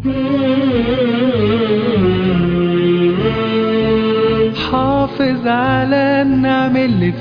حافظ على النعم اللي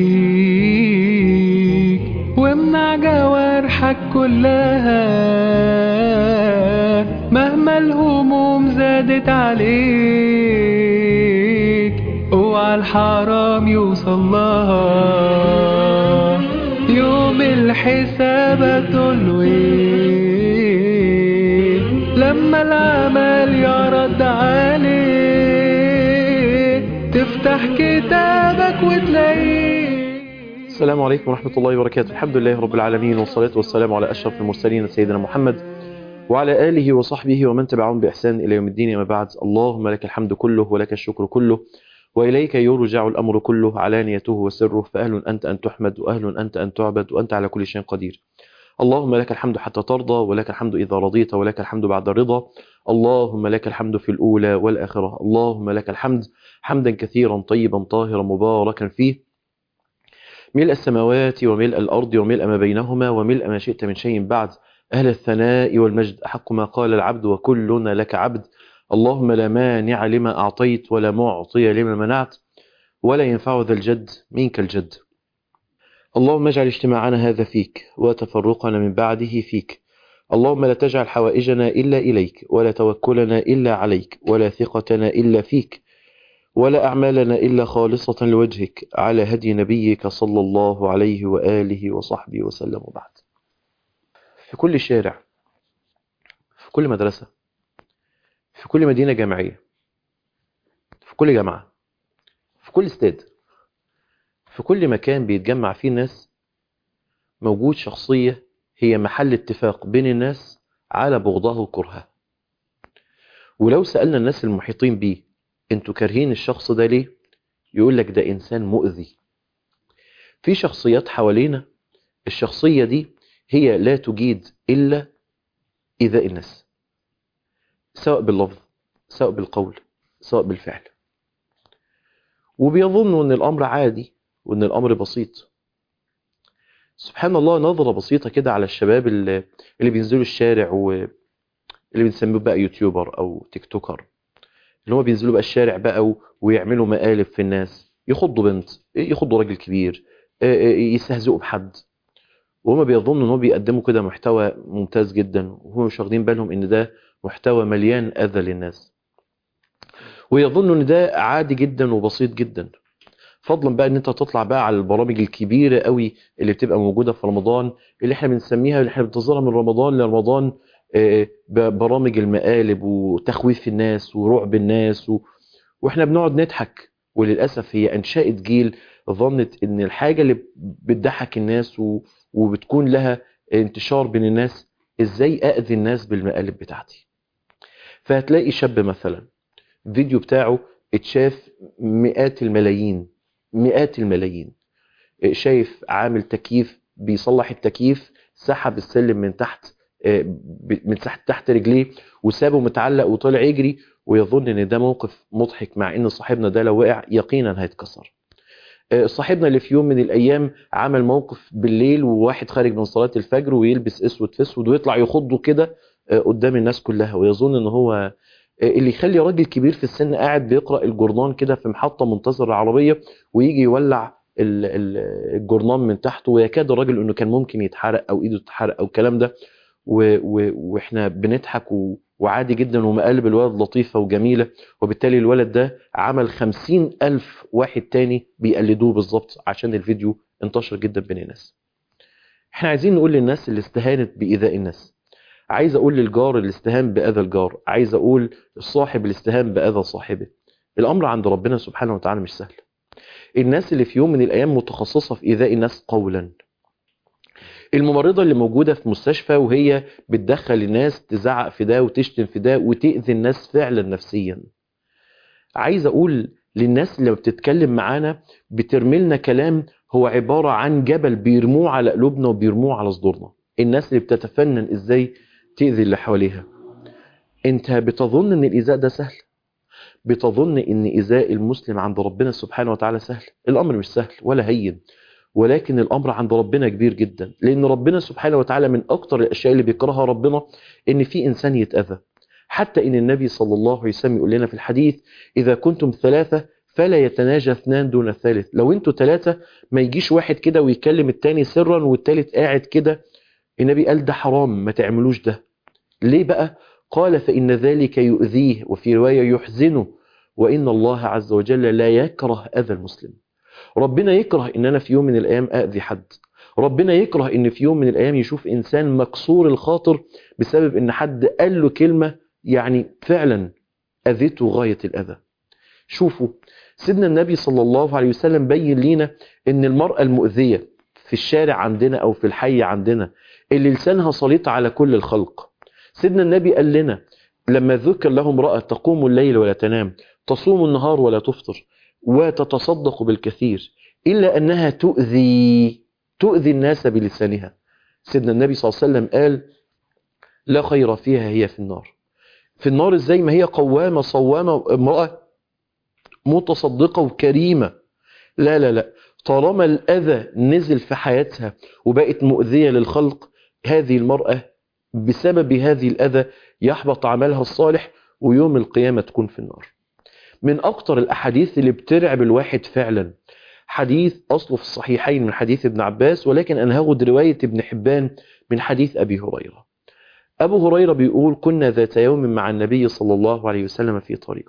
فيك وامنع جوارحك كلها مهما الهموم زادت عليك اوعى الحرام يوصل لها يوم الحساب هتقوله ايه لما العمل يرد عليك تفتح كتابك وتلاقيه السلام عليكم ورحمة الله وبركاته الحمد لله رب العالمين والصلاة والسلام على أشرف المرسلين سيدنا محمد وعلى آله وصحبه ومن تبعهم بإحسان إلى يوم الدين ما بعد اللهم لك الحمد كله ولك الشكر كله وإليك يرجع الأمر كله علانيته وسره فأهل أنت أن تحمد وأهل أنت أن تعبد وأنت على كل شيء قدير اللهم لك الحمد حتى ترضى ولك الحمد إذا رضيت ولك الحمد بعد الرضا اللهم لك الحمد في الأولى والآخرة اللهم لك الحمد حمدا كثيرا طيبا طاهرا مباركا فيه ملء السماوات وملء الأرض وملء ما بينهما وملء ما شئت من شيء بعد أهل الثناء والمجد أحق ما قال العبد وكلنا لك عبد اللهم لا مانع لما أعطيت ولا معطي لما منعت ولا ينفع ذا الجد منك الجد اللهم اجعل اجتماعنا هذا فيك وتفرقنا من بعده فيك اللهم لا تجعل حوائجنا إلا إليك ولا توكلنا إلا عليك ولا ثقتنا إلا فيك ولا أعمالنا إلا خالصة لوجهك على هدي نبيك صلى الله عليه وآله وصحبه وسلم وبعد في كل شارع في كل مدرسة في كل مدينة جامعية في كل جامعة في كل استاد في كل مكان بيتجمع فيه ناس موجود شخصية هي محل اتفاق بين الناس على بغضها وكرهها ولو سألنا الناس المحيطين بيه انتوا كارهين الشخص ده ليه يقول لك ده انسان مؤذي في شخصيات حوالينا الشخصية دي هي لا تجيد إلا إيذاء الناس سواء باللفظ سواء بالقول سواء بالفعل وبيظنوا ان الامر عادي وان الامر بسيط سبحان الله نظرة بسيطة كده على الشباب اللي, اللي بينزلوا الشارع واللي بنسميه بقى يوتيوبر او تيك توكر اللي هم بينزلوا بقى الشارع بقى ويعملوا مقالب في الناس يخضوا بنت يخضوا راجل كبير يستهزئوا بحد وهم بيظنوا ان هم بيقدموا كده محتوى ممتاز جدا وهم مش واخدين بالهم ان ده محتوى مليان اذى للناس ويظنوا ان ده عادي جدا وبسيط جدا فضلا بقى ان انت تطلع بقى على البرامج الكبيره قوي اللي بتبقى موجوده في رمضان اللي احنا بنسميها اللي احنا بننتظرها من رمضان لرمضان برامج المقالب وتخويف الناس ورعب الناس و... واحنا بنقعد نضحك وللاسف هي انشات جيل ظنت ان الحاجه اللي بتضحك الناس و... وبتكون لها انتشار بين الناس ازاي اذي الناس بالمقالب بتاعتي فهتلاقي شاب مثلا الفيديو بتاعه اتشاف مئات الملايين مئات الملايين شايف عامل تكييف بيصلح التكييف سحب السلم من تحت من تحت تحت رجليه وسابه متعلق وطلع يجري ويظن ان ده موقف مضحك مع ان صاحبنا ده لو وقع يقينا هيتكسر صاحبنا اللي في يوم من الايام عمل موقف بالليل وواحد خارج من صلاه الفجر ويلبس اسود في اسود ويطلع يخضه كده قدام الناس كلها ويظن ان هو اللي يخلي راجل كبير في السن قاعد بيقرا الجورنان كده في محطه منتظر العربيه ويجي يولع الجورنان من تحته ويكاد الراجل انه كان ممكن يتحرق او ايده تتحرق او الكلام ده و... و... واحنا بنضحك و... وعادي جدا ومقالب الولد لطيفة وجميلة وبالتالي الولد ده عمل خمسين ألف واحد تاني بيقلدوه بالظبط عشان الفيديو انتشر جدا بين الناس احنا عايزين نقول للناس اللي استهانت بإيذاء الناس عايز أقول للجار اللي استهان بأذى الجار عايز أقول الصاحب اللي استهان بأذى صاحبه الأمر عند ربنا سبحانه وتعالى مش سهل الناس اللي في يوم من الأيام متخصصة في إيذاء الناس قولا الممرضة اللي موجودة في مستشفى وهي بتدخل الناس تزعق في ده وتشتم في ده وتأذي الناس فعلا نفسيا عايز أقول للناس اللي بتتكلم معانا بترملنا كلام هو عبارة عن جبل بيرموه على قلوبنا وبيرموه على صدورنا الناس اللي بتتفنن ازاي تأذي اللي حواليها انت بتظن ان الإيذاء ده سهل بتظن ان إيذاء المسلم عند ربنا سبحانه وتعالى سهل الأمر مش سهل ولا هين ولكن الأمر عند ربنا كبير جدا لأن ربنا سبحانه وتعالى من أكتر الأشياء اللي بيكرهها ربنا إن في إنسان يتأذى حتى إن النبي صلى الله عليه وسلم يقول لنا في الحديث إذا كنتم ثلاثة فلا يتناجى اثنان دون الثالث لو انتوا ثلاثة ما يجيش واحد كده ويكلم التاني سرا والتالت قاعد كده النبي قال ده حرام ما تعملوش ده ليه بقى قال فإن ذلك يؤذيه وفي رواية يحزنه وإن الله عز وجل لا يكره أذى المسلم ربنا يكره إن أنا في يوم من الأيام أذي حد ربنا يكره إن في يوم من الأيام يشوف إنسان مكسور الخاطر بسبب إن حد قال له كلمة يعني فعلا أذيته غاية الأذى شوفوا سيدنا النبي صلى الله عليه وسلم بين لينا ان المرأة المؤذية في الشارع عندنا او في الحي عندنا اللي لسانها سليط على كل الخلق سيدنا النبي قال لنا لما ذكر له امرأة تقوم الليل ولا تنام تصوم النهار ولا تفطر وتتصدق بالكثير إلا أنها تؤذي تؤذي الناس بلسانها سيدنا النبي صلى الله عليه وسلم قال لا خير فيها هي في النار في النار ازاي ما هي قوامة صوامة امرأة متصدقة وكريمة لا لا لا طالما الأذى نزل في حياتها وبقت مؤذية للخلق هذه المرأة بسبب هذه الأذى يحبط عملها الصالح ويوم القيامة تكون في النار من أكتر الأحاديث اللي بترعب الواحد فعلا حديث أصله في الصحيحين من حديث ابن عباس ولكن أنا هاخد رواية ابن حبان من حديث أبي هريرة أبو هريرة بيقول كنا ذات يوم مع النبي صلى الله عليه وسلم في طريق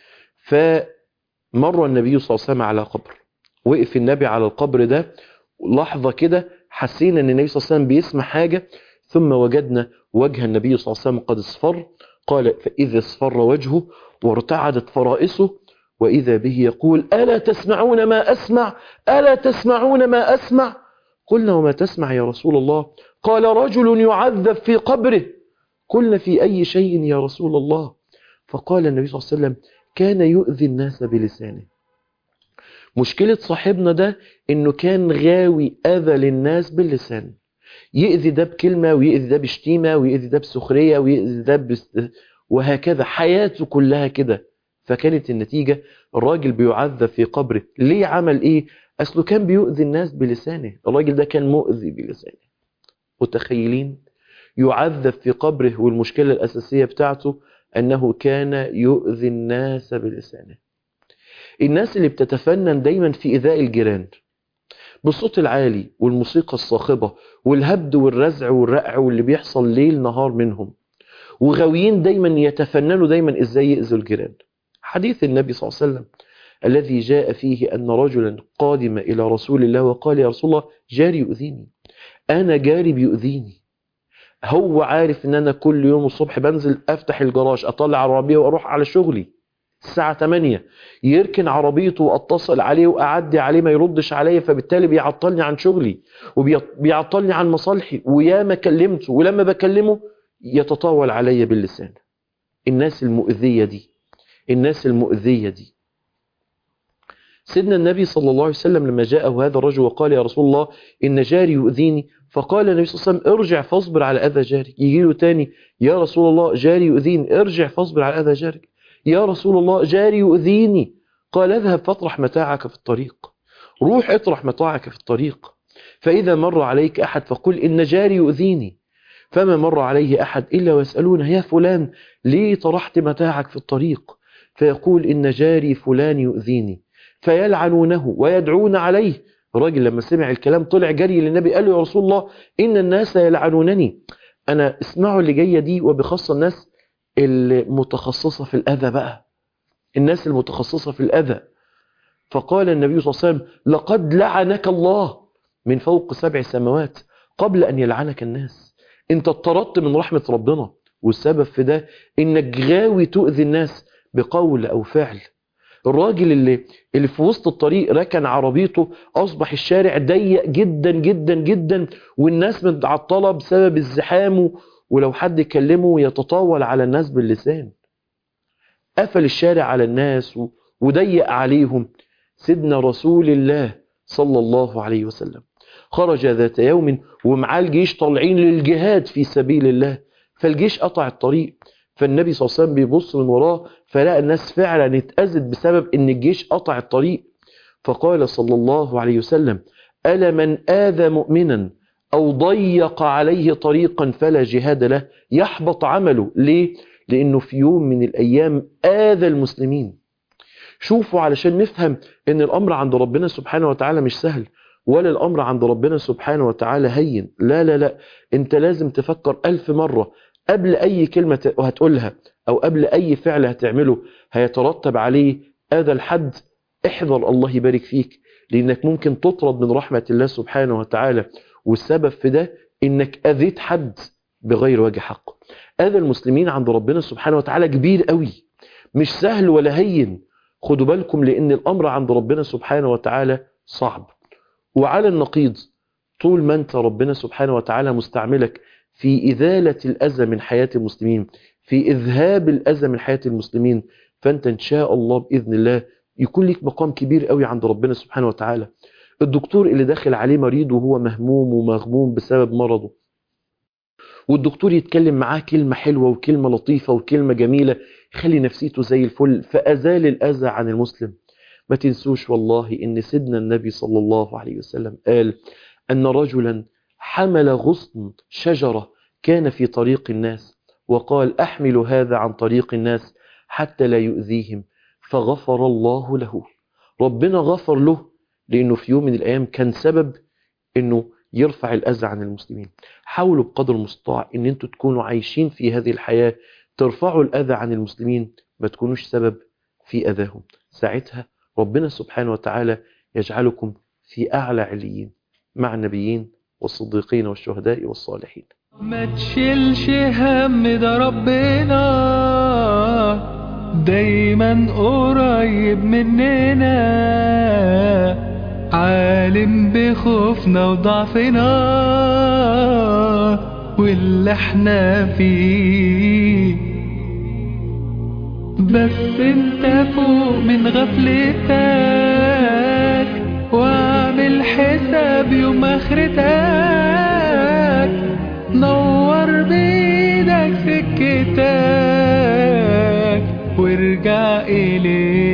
فمر النبي صلى الله عليه وسلم على قبر وقف النبي على القبر ده لحظة كده حسينا أن النبي صلى الله عليه وسلم بيسمع حاجة ثم وجدنا وجه النبي صلى الله عليه وسلم قد اصفر قال فإذا اصفر وجهه وارتعدت فرائصه وإذا به يقول ألا تسمعون ما أسمع ألا تسمعون ما أسمع قلنا وما تسمع يا رسول الله قال رجل يعذب في قبره قلنا في أي شيء يا رسول الله فقال النبي صلى الله عليه وسلم كان يؤذي الناس بلسانه مشكلة صاحبنا ده انه كان غاوي اذى للناس باللسان يأذي ده بكلمة ويأذي ده بشتيمة ويأذي ده بسخرية ويأذي ده بس وهكذا حياته كلها كده فكانت النتيجة الراجل بيعذب في قبره ليه عمل ايه اصله كان بيؤذي الناس بلسانه الراجل ده كان مؤذي بلسانه متخيلين يعذب في قبره والمشكلة الأساسية بتاعته أنه كان يؤذي الناس بلسانه الناس اللي بتتفنن دايما في إيذاء الجيران بالصوت العالي والموسيقى الصاخبة والهبد والرزع والرقع واللي بيحصل ليل نهار منهم وغاويين دايما يتفننوا دايما ازاي يأذوا الجيران حديث النبي صلى الله عليه وسلم الذي جاء فيه أن رجلا قادم إلى رسول الله وقال يا رسول الله جاري يؤذيني أنا جاري بيؤذيني هو عارف ان انا كل يوم الصبح بنزل افتح الجراج اطلع عربيه واروح على شغلي الساعة 8 يركن عربيته واتصل عليه واعدي عليه ما يردش عليا فبالتالي بيعطلني عن شغلي وبيعطلني عن مصالحي وياما كلمته ولما بكلمه يتطاول عليا باللسان الناس المؤذية دي الناس المؤذية دي سيدنا النبي صلى الله عليه وسلم لما جاءه هذا الرجل وقال يا رسول الله إن جاري يؤذيني فقال النبي صلى الله عليه وسلم ارجع فاصبر على أذى جارك يجي له تاني يا رسول الله جاري يؤذيني ارجع فاصبر على أذى جارك يا رسول الله جاري يؤذيني قال اذهب فاطرح متاعك في الطريق روح اطرح متاعك في الطريق فإذا مر عليك أحد فقل إن جاري يؤذيني فما مر عليه أحد إلا ويسألونه يا فلان ليه طرحت متاعك في الطريق فيقول إن جاري فلان يؤذيني فيلعنونه ويدعون عليه الراجل لما سمع الكلام طلع جري للنبي قال له يا رسول الله إن الناس يلعنونني أنا اسمعوا اللي جاية دي وبخاصة الناس المتخصصة في الأذى بقى الناس المتخصصة في الأذى فقال النبي صلى الله عليه وسلم لقد لعنك الله من فوق سبع سماوات قبل أن يلعنك الناس انت اطردت من رحمة ربنا والسبب في ده انك غاوي تؤذي الناس بقول او فعل الراجل اللي اللي في وسط الطريق ركن عربيته اصبح الشارع ضيق جدا جدا جدا والناس متعطله بسبب الزحام ولو حد كلمه يتطاول على الناس باللسان قفل الشارع على الناس وضيق عليهم سيدنا رسول الله صلى الله عليه وسلم خرج ذات يوم ومعاه الجيش طالعين للجهاد في سبيل الله فالجيش قطع الطريق فالنبي صلى الله عليه وسلم بيبص من وراه فلقى الناس فعلا اتأذت بسبب ان الجيش قطع الطريق فقال صلى الله عليه وسلم ألا من آذى مؤمنا أو ضيق عليه طريقا فلا جهاد له يحبط عمله ليه؟ لأنه في يوم من الأيام آذى المسلمين شوفوا علشان نفهم ان الامر عند ربنا سبحانه وتعالى مش سهل ولا الامر عند ربنا سبحانه وتعالى هين لا لا لا انت لازم تفكر الف مرة قبل اي كلمة هتقولها او قبل اي فعل هتعمله هيترتب عليه اذى الحد احذر الله يبارك فيك لانك ممكن تطرد من رحمة الله سبحانه وتعالى والسبب في ده انك اذيت حد بغير وجه حق اذى المسلمين عند ربنا سبحانه وتعالى كبير قوي مش سهل ولا هين خدوا بالكم لأن الأمر عند ربنا سبحانه وتعالى صعب وعلى النقيض طول ما أنت ربنا سبحانه وتعالى مستعملك في إزالة الأذى من حياة المسلمين في إذهاب الأذى من حياة المسلمين فأنت إن شاء الله بإذن الله يكون لك مقام كبير قوي عند ربنا سبحانه وتعالى الدكتور اللي داخل عليه مريض وهو مهموم ومغموم بسبب مرضه والدكتور يتكلم معاه كلمة حلوة وكلمة لطيفة وكلمة جميلة يخلي نفسيته زي الفل فأزال الأذى عن المسلم ما تنسوش والله إن سيدنا النبي صلى الله عليه وسلم قال أن رجلا حمل غصن شجرة كان في طريق الناس وقال أحمل هذا عن طريق الناس حتى لا يؤذيهم فغفر الله له ربنا غفر له لأنه في يوم من الأيام كان سبب أنه يرفع الأذى عن المسلمين حاولوا بقدر المستطاع أن أنتوا تكونوا عايشين في هذه الحياة ترفعوا الأذى عن المسلمين ما تكونوش سبب في أذاهم ساعتها ربنا سبحانه وتعالى يجعلكم في أعلى عليين مع النبيين والصديقين والشهداء والصالحين ما تشيلش هم ده ربنا دايما قريب مننا عالم بخوفنا وضعفنا واللي احنا فيه بس انت فوق من غفلتك واعمل حساب يوم اخرتك نور بيدك سكتك وارجع اليه